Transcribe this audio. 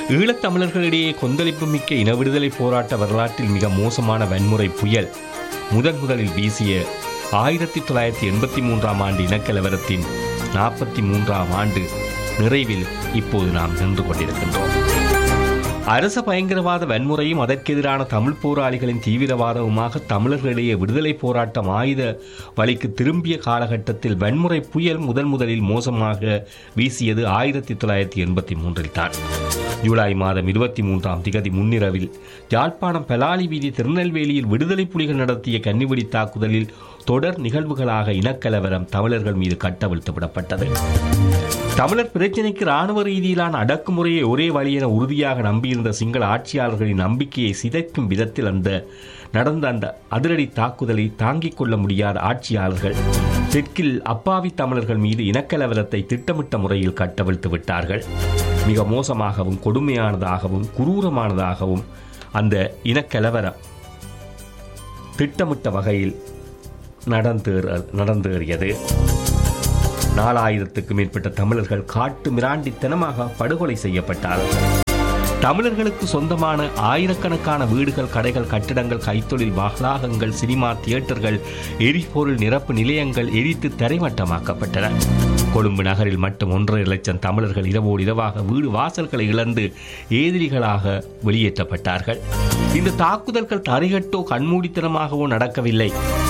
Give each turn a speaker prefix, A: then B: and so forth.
A: ஈழத்தமிழர்களிடையே கொந்தளிப்பு மிக்க இன விடுதலை போராட்ட வரலாற்றில் மிக மோசமான வன்முறை புயல் முதன் முதலில் வீசிய ஆயிரத்தி தொள்ளாயிரத்தி எண்பத்தி மூன்றாம் ஆண்டு இனக்கலவரத்தின் நாற்பத்தி மூன்றாம் ஆண்டு நிறைவில் இப்போது நாம் நின்று கொண்டிருக்கின்றோம் அரச பயங்கரவாத வன்முறையும் அதற்கெதிரான தமிழ் போராளிகளின் தீவிரவாதமுமாக தமிழர்களிடையே விடுதலை போராட்டம் ஆயுத வழிக்கு திரும்பிய காலகட்டத்தில் வன்முறை புயல் முதன் முதலில் மோசமாக வீசியது ஆயிரத்தி தொள்ளாயிரத்தி எண்பத்தி மூன்றில் தான் ஜூலை மாதம் இருபத்தி மூன்றாம் திகதி முன்னிரவில் யாழ்ப்பாணம் பலாலி வீதி திருநெல்வேலியில் விடுதலை புலிகள் நடத்திய கன்னிவெடி தாக்குதலில் தொடர் நிகழ்வுகளாக இனக்கலவரம் தமிழர்கள் மீது கட்டவிழ்த்து விடப்பட்டது தமிழர் பிரச்சினைக்கு இராணுவ ரீதியிலான அடக்குமுறையை ஒரே வழி என உறுதியாக நம்பியிருந்த சிங்கள ஆட்சியாளர்களின் நம்பிக்கையை சிதைக்கும் விதத்தில் அந்த நடந்த அந்த அதிரடி தாக்குதலை தாங்கிக் கொள்ள முடியாத ஆட்சியாளர்கள் தெற்கில் அப்பாவி தமிழர்கள் மீது இனக்கலவரத்தை திட்டமிட்ட முறையில் கட்டவிழ்த்து விட்டார்கள் மிக மோசமாகவும் கொடுமையானதாகவும் குரூரமானதாகவும் அந்த இனக்கலவரம் திட்டமிட்ட வகையில் நடந்தேற நடந்தேறியது நாலாயிரத்துக்கு மேற்பட்ட தமிழர்கள் காட்டு மிராண்டித்தனமாக படுகொலை செய்யப்பட்டார்கள் தமிழர்களுக்கு சொந்தமான ஆயிரக்கணக்கான வீடுகள் கடைகள் கட்டிடங்கள் கைத்தொழில் வளாகங்கள் சினிமா தியேட்டர்கள் எரிபொருள் நிரப்பு நிலையங்கள் எரித்து தரைமட்டமாக்கப்பட்டன கொழும்பு நகரில் மட்டும் ஒன்றரை லட்சம் தமிழர்கள் இரவோடு இரவாக வீடு வாசல்களை இழந்து எதிரிகளாக வெளியேற்றப்பட்டார்கள் இந்த தாக்குதல்கள் தரைகட்டோ கண்மூடித்தனமாகவோ நடக்கவில்லை